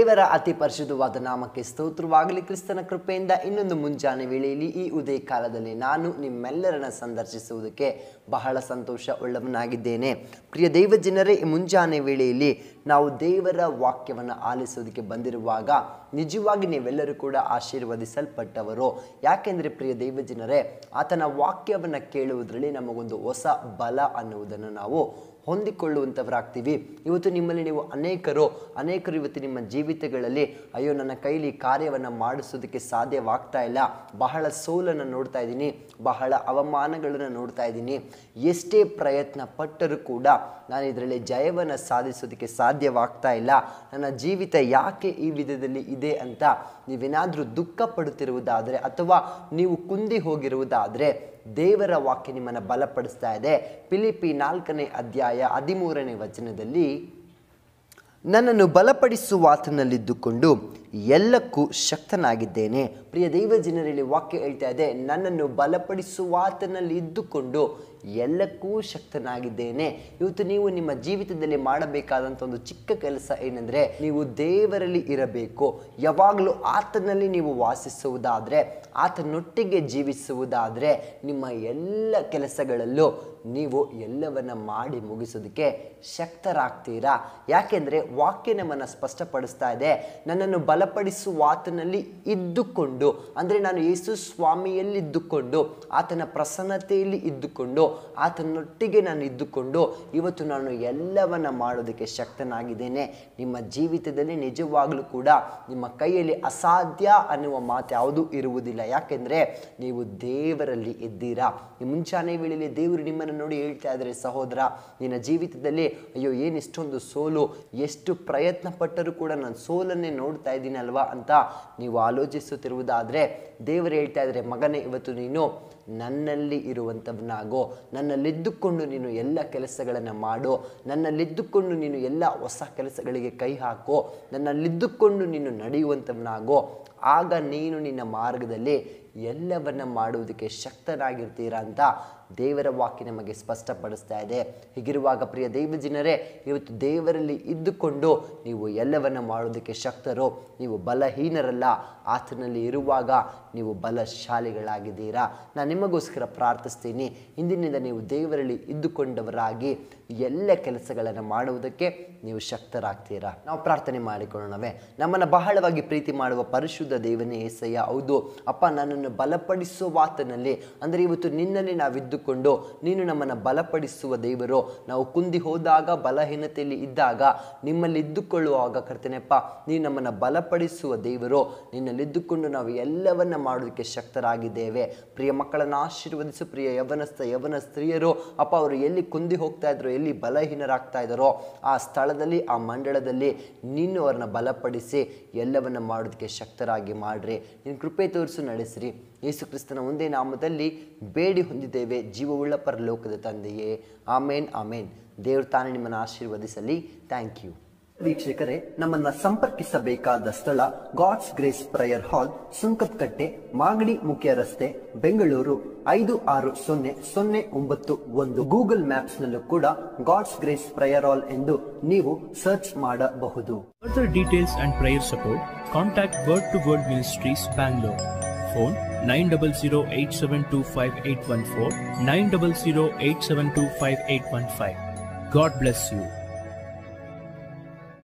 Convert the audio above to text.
ದೇವರ ಅತಿ ಪರಿಶುದ್ಧವಾದ ನಾಮಕ್ಕೆ ಸ್ತೋತ್ರವಾಗಲಿ ಕ್ರಿಸ್ತನ ಕೃಪೆಯಿಂದ ಇನ್ನೊಂದು ಮುಂಜಾನೆ ವೇಳೆಯಲ್ಲಿ ಈ ಉದಯ ಕಾಲದಲ್ಲಿ ನಾನು ನಿಮ್ಮೆಲ್ಲರನ್ನ ಸಂದರ್ಶಿಸುವುದಕ್ಕೆ ಬಹಳ ಸಂತೋಷ ಉಳ್ಳವನಾಗಿದ್ದೇನೆ ಪ್ರಿಯ ದೇವ ಜನರೇ ಈ ಮುಂಜಾನೆ ವೇಳೆಯಲ್ಲಿ ನಾವು ದೇವರ ವಾಕ್ಯವನ್ನು ಆಲಿಸೋದಕ್ಕೆ ಬಂದಿರುವಾಗ ನಿಜವಾಗಿ ನೀವೆಲ್ಲರೂ ಕೂಡ ಆಶೀರ್ವದಿಸಲ್ಪಟ್ಟವರು ಯಾಕೆಂದರೆ ಪ್ರಿಯ ದೇವ ಜನರೇ ಆತನ ವಾಕ್ಯವನ್ನು ಕೇಳುವುದರಲ್ಲಿ ನಮಗೊಂದು ಹೊಸ ಬಲ ಅನ್ನುವುದನ್ನು ನಾವು ಹೊಂದಿಕೊಳ್ಳುವಂಥವರಾಗ್ತೀವಿ ಇವತ್ತು ನಿಮ್ಮಲ್ಲಿ ನೀವು ಅನೇಕರು ಅನೇಕರು ಇವತ್ತು ನಿಮ್ಮ ಜೀವಿತಗಳಲ್ಲಿ ಅಯ್ಯೋ ನನ್ನ ಕೈಲಿ ಕಾರ್ಯವನ್ನು ಮಾಡಿಸೋದಕ್ಕೆ ಸಾಧ್ಯವಾಗ್ತಾ ಇಲ್ಲ ಬಹಳ ಸೋಲನ್ನು ನೋಡ್ತಾ ಇದ್ದೀನಿ ಬಹಳ ಅವಮಾನಗಳನ್ನು ನೋಡ್ತಾ ಇದ್ದೀನಿ ಎಷ್ಟೇ ಪ್ರಯತ್ನ ಪಟ್ಟರೂ ಕೂಡ ನಾನು ಇದರಲ್ಲಿ ಜಯವನ್ನು ಸಾಧಿಸೋದಕ್ಕೆ ಸಾಧ್ಯವಾಗ್ತಾ ಇಲ್ಲ ನನ್ನ ಜೀವಿತ ಯಾಕೆ ಈ ವಿಧದಲ್ಲಿ ಇದೆ ಅಂತ ನೀವೇನಾದರೂ ದುಃಖ ಪಡುತ್ತಿರುವುದಾದರೆ ಅಥವಾ ನೀವು ಕುಂದಿ ಹೋಗಿರುವುದಾದರೆ ದೇವರ ವಾಕ್ಯ ನಿಮ್ಮನ್ನು ಬಲಪಡಿಸ್ತಾ ಇದೆ ಫಿಲಿಪಿ ನಾಲ್ಕನೇ ಅಧ್ಯಾಯ ಹದಿಮೂರನೇ ವಚನದಲ್ಲಿ ನನ್ನನ್ನು ಬಲಪಡಿಸುವಾತನಲ್ಲಿದ್ದುಕೊಂಡು ಎಲ್ಲಕ್ಕೂ ಶಕ್ತನಾಗಿದ್ದೇನೆ ಪ್ರಿಯ ದೈವ ಜನರಲ್ಲಿ ವಾಕ್ಯ ಹೇಳ್ತಾ ಇದೆ ನನ್ನನ್ನು ಬಲಪಡಿಸುವಾತನಲ್ಲಿ ಇದ್ದುಕೊಂಡು ಎಲ್ಲಕ್ಕೂ ಶಕ್ತನಾಗಿದ್ದೇನೆ ಇವತ್ತು ನೀವು ನಿಮ್ಮ ಜೀವಿತದಲ್ಲಿ ಮಾಡಬೇಕಾದಂಥ ಒಂದು ಚಿಕ್ಕ ಕೆಲಸ ಏನಂದರೆ ನೀವು ದೇವರಲ್ಲಿ ಇರಬೇಕು ಯಾವಾಗಲೂ ಆತನಲ್ಲಿ ನೀವು ವಾಸಿಸುವುದಾದರೆ ಆತನೊಟ್ಟಿಗೆ ಜೀವಿಸುವುದಾದರೆ ನಿಮ್ಮ ಎಲ್ಲ ಕೆಲಸಗಳಲ್ಲೂ ನೀವು ಎಲ್ಲವನ್ನ ಮಾಡಿ ಮುಗಿಸೋದಕ್ಕೆ ಶಕ್ತರಾಗ್ತೀರಾ ಯಾಕೆಂದರೆ ವಾಕ್ಯ ನಮ್ಮನ್ನು ಸ್ಪಷ್ಟಪಡಿಸ್ತಾ ಇದೆ ನನ್ನನ್ನು ಬಲಪಡಿಸುವಾತನಲ್ಲಿ ಇದ್ದುಕೊಂಡು ಅಂದರೆ ನಾನು ಯೇಸು ಸ್ವಾಮಿಯಲ್ಲಿದ್ದುಕೊಂಡು ಆತನ ಪ್ರಸನ್ನತೆಯಲ್ಲಿ ಇದ್ದುಕೊಂಡು ಆತನೊಟ್ಟಿಗೆ ನಾನು ಇದ್ದುಕೊಂಡು ಇವತ್ತು ನಾನು ಎಲ್ಲವನ್ನ ಮಾಡೋದಕ್ಕೆ ಶಕ್ತನಾಗಿದ್ದೇನೆ ನಿಮ್ಮ ಜೀವಿತದಲ್ಲಿ ನಿಜವಾಗಲೂ ಕೂಡ ನಿಮ್ಮ ಕೈಯಲ್ಲಿ ಅಸಾಧ್ಯ ಅನ್ನುವ ಮಾತು ಯಾವುದೂ ಇರುವುದಿಲ್ಲ ಯಾಕೆಂದರೆ ನೀವು ದೇವರಲ್ಲಿ ಇದ್ದೀರಾ ಈ ಮುಂಚಾನೆ ವೇಳೆಯಲ್ಲಿ ದೇವರು ನಿಮ್ಮನ್ನು ನೋಡಿ ಹೇಳ್ತಾ ಇದ್ದಾರೆ ಸಹೋದರ ನಿನ್ನ ಜೀವಿತದಲ್ಲಿ ಅಯ್ಯೋ ಏನು ಇಷ್ಟೊಂದು ಸೋಲು ಎಷ್ಟು ಪ್ರಯತ್ನ ಪಟ್ಟರೂ ಕೂಡ ನಾನು ಸೋಲನ್ನೇ ನೋಡ್ತಾ ಇದ್ದೀನಿ ಅಲ್ವಾ ಅಂತ ನೀವು ಆಲೋಚಿಸುತ್ತಿರುವುದಾದರೆ ದೇವರು ಹೇಳ್ತಾ ಇದ್ದಾರೆ ಮಗನೇ ಇವತ್ತು ನೀನು ನನ್ನಲ್ಲಿ ಇರುವಂಥವನಾಗೋ ನನ್ನಲ್ಲಿದ್ದುಕೊಂಡು ನೀನು ಎಲ್ಲ ಕೆಲಸಗಳನ್ನು ಮಾಡು ನನ್ನಲ್ಲಿದ್ದುಕೊಂಡು ನೀನು ಎಲ್ಲ ಹೊಸ ಕೆಲಸಗಳಿಗೆ ಕೈ ಹಾಕೋ ನನ್ನಲ್ಲಿದ್ದುಕೊಂಡು ನೀನು ನಡೆಯುವಂಥವನಾಗೋ ಆಗ ನೀನು ನಿನ್ನ ಮಾರ್ಗದಲ್ಲಿ ಎಲ್ಲವನ್ನ ಮಾಡುವುದಕ್ಕೆ ಶಕ್ತನಾಗಿರ್ತೀರಾ ಅಂತ ದೇವರ ವಾಕ್ಯ ನಮಗೆ ಸ್ಪಷ್ಟಪಡಿಸ್ತಾ ಇದೆ ಹೀಗಿರುವಾಗ ಪ್ರಿಯ ದೈವ ಜನರೇ ಇವತ್ತು ದೇವರಲ್ಲಿ ಇದ್ದುಕೊಂಡು ನೀವು ಎಲ್ಲವನ್ನ ಮಾಡೋದಕ್ಕೆ ಶಕ್ತರೋ ನೀವು ಬಲಹೀನರಲ್ಲ ಆತನಲ್ಲಿ ಇರುವಾಗ ನೀವು ಬಲಶಾಲಿಗಳಾಗಿದ್ದೀರಾ ನಾನು ನಿಮಗೋಸ್ಕರ ಪ್ರಾರ್ಥಿಸ್ತೀನಿ ಇಂದಿನಿಂದ ನೀವು ದೇವರಲ್ಲಿ ಇದ್ದುಕೊಂಡವರಾಗಿ ಎಲ್ಲ ಕೆಲಸಗಳನ್ನು ಮಾಡುವುದಕ್ಕೆ ನೀವು ಶಕ್ತರಾಗ್ತೀರಾ ನಾವು ಪ್ರಾರ್ಥನೆ ಮಾಡಿಕೊಳ್ಳೋಣವೇ ನಮ್ಮನ್ನು ಬಹಳವಾಗಿ ಪ್ರೀತಿ ಮಾಡುವ ಪರಿಶುದ್ಧ ದೇವನೇ ಏಸಯ್ಯ ಹೌದು ಅಪ್ಪ ನನ್ನನ್ನು ಬಲಪಡಿಸುವಾತನಲ್ಲಿ ಅಂದರೆ ಇವತ್ತು ನಿನ್ನಲ್ಲಿ ನಾವಿದ್ದುಕೊಂಡು ನೀನು ನಮ್ಮನ್ನು ಬಲಪಡಿಸುವ ದೇವರು ನಾವು ಕುಂದಿ ಹೋದಾಗ ಬಲಹೀನತೆಯಲ್ಲಿ ಇದ್ದಾಗ ನಿಮ್ಮಲ್ಲಿ ಇದ್ದುಕೊಳ್ಳುವಾಗ ಕರ್ತನೆಪ್ಪ ನೀನು ನಮ್ಮನ್ನು ಬಲಪಡಿಸುವ ದೇವರು ನಿನ್ನಲ್ಲಿದ್ದುಕೊಂಡು ನಾವು ಎಲ್ಲವನ್ನ ಮಾಡೋದಕ್ಕೆ ಶಕ್ತರಾಗಿದ್ದೇವೆ ಪ್ರಿಯ ಮಕ್ಕಳನ್ನು ಆಶೀರ್ವದಿಸು ಪ್ರಿಯ ಯವನಸ್ಥ ಯವನ ಸ್ತ್ರೀಯರು ಅಪ್ಪ ಅವರು ಎಲ್ಲಿ ಕುಂದಿ ಹೋಗ್ತಾ ಇದ್ರು ಎಲ್ಲಿ ಬಲಹೀನರಾಗ್ತಾ ಇದ್ದಾರೋ ಆ ಸ್ಥಳದಲ್ಲಿ ಆ ಮಂಡಳದಲ್ಲಿ ನೀನು ಅವರನ್ನ ಬಲಪಡಿಸಿ ಎಲ್ಲವನ್ನ ಮಾಡೋದಕ್ಕೆ ಶಕ್ತರಾಗಿ ಮಾಡ್ರಿ ನಿನ್ನ ಕೃಪೆ ತೋರಿಸು ನಡೆಸಿರಿ ಯೇಸು ಕ್ರಿಸ್ತನ ಒಂದೇ ನಾಮದಲ್ಲಿ ಬೇಡಿ ಹೊಂದಿದ್ದೇವೆ ಜೀವವುಳ್ಳ ಪರಲೋಕದ ತಂದೆಯೇ ಆಮೇನ್ ಆಮೇನ್ ದೇವರು ತಾನೇ ನಿಮ್ಮನ್ನು ಆಶೀರ್ವದಿಸಲಿ ಥ್ಯಾಂಕ್ ಯು ವೀಕ್ಷಕರೇ ನಮ್ಮನ್ನ ಸಂಪರ್ಕಿಸಬೇಕಾದ ಸ್ಥಳ God's grace prayer hall Sunkadakatte Magadi ಮುಖ್ಯ ರಸ್ತೆ ಬೆಂಗಳೂರು ಐದು ಆರು ಸೊನ್ನೆ ಸೊನ್ನೆ ಒಂಬತ್ತು ಒಂದು ಗೂಗಲ್ ಮ್ಯಾಪ್ಸ್ ನಲ್ಲೂ ಕೂಡ ಗಾಡ್ಸ್ ಗ್ರೇಸ್ ಪ್ರಯರ್ ಹಾಲ್ ಎಂದು ನೀವು ಸರ್ಚ್ ಮಾಡಬಹುದು Further details and prayer support, contact Word to Word Ministries, Bangalore. Phone 900-872-5814, 900-872-5815. God bless you.